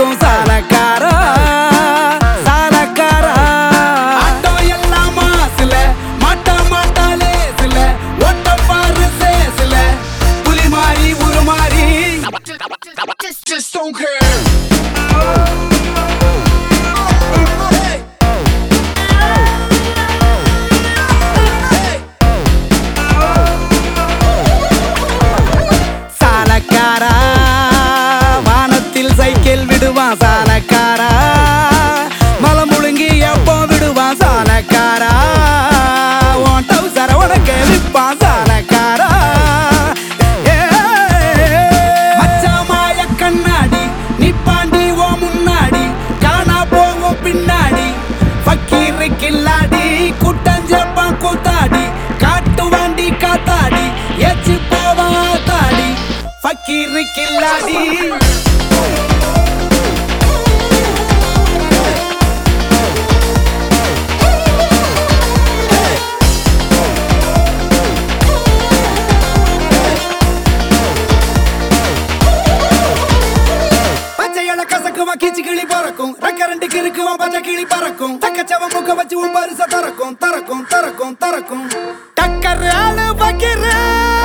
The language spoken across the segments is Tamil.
சுத்தும் சாலக்காரா சாலக்காரா ஆட்டோ எல்லாம் மாசுல மாட்டா மாட்டாலே சில ஓட்ட பாரு சேசுல புலி மாறி உரு மாறி Just, just don't care. சாலக்காரா வானத்தில் சைக்கிள் விடுவான் சாலக்காரா மலை முழுங்கி எப்போ விடுவான் சாலக்காரா உன் டவுசர உனக்கு விற்பான் சாலக்காரா ஏ. மச்சான் மாய கண்ணாடி நிப்பாண்டி ஓ முன்னாடி காணா போவோம் பின்னாடி ஃபக்கீரு கில்லாடி குட்டஞ்சப்பான் கூத்தாடி காட்டு வாண்டி காத்தாடி ஏச்சு போவான் தாடி ஃபக்கீரு கில்லாடி பச்சை இலை கசக்குவான் கீச்சு கிளி பறக்கும் ரெக்க ரெண்டு கிறுக்குவான் பச்சை கிளி பறக்கும் தக்கச்சவ முக்க வச்சு உன் பரிச தரக்கும் தரக்கும் தரக்கும் தரக்கும் டக்கர் ஆளு பக்கிரு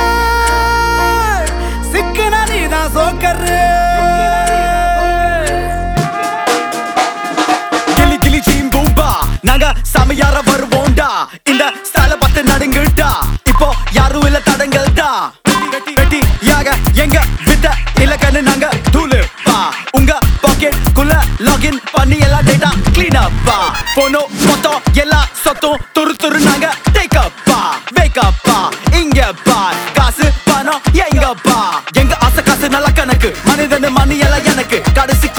சிக்கன நீதான் சோக்கரு கிளி கிளி சீம் பூம்பா நாங்க சமையார வருவோம்டா இந்த ஸ்டைல பார்த்து நடுங்குடா இப்போ யாரும் இல்ல தடங்கள்டா வெட்டி வெட்டி யாக எங்க வித்த இலக்கன்னு நாங்க தூளு பா உங்க பாக்கெட் குள்ள லாகின் பண்ணி எல்லா டேட்டா கிளீன் அப்பா போனோ மொத்தம் எல்லா சொத்தும் துரு துரு நாங்க டேக் அப்பா வேக் அப்பா இங்க பா காசு பணம் எங்க பா எங்க ஆசை காசு நல்ல கணக்கு மனிதன் மணி எல்லாம் எனக்கு கடைசி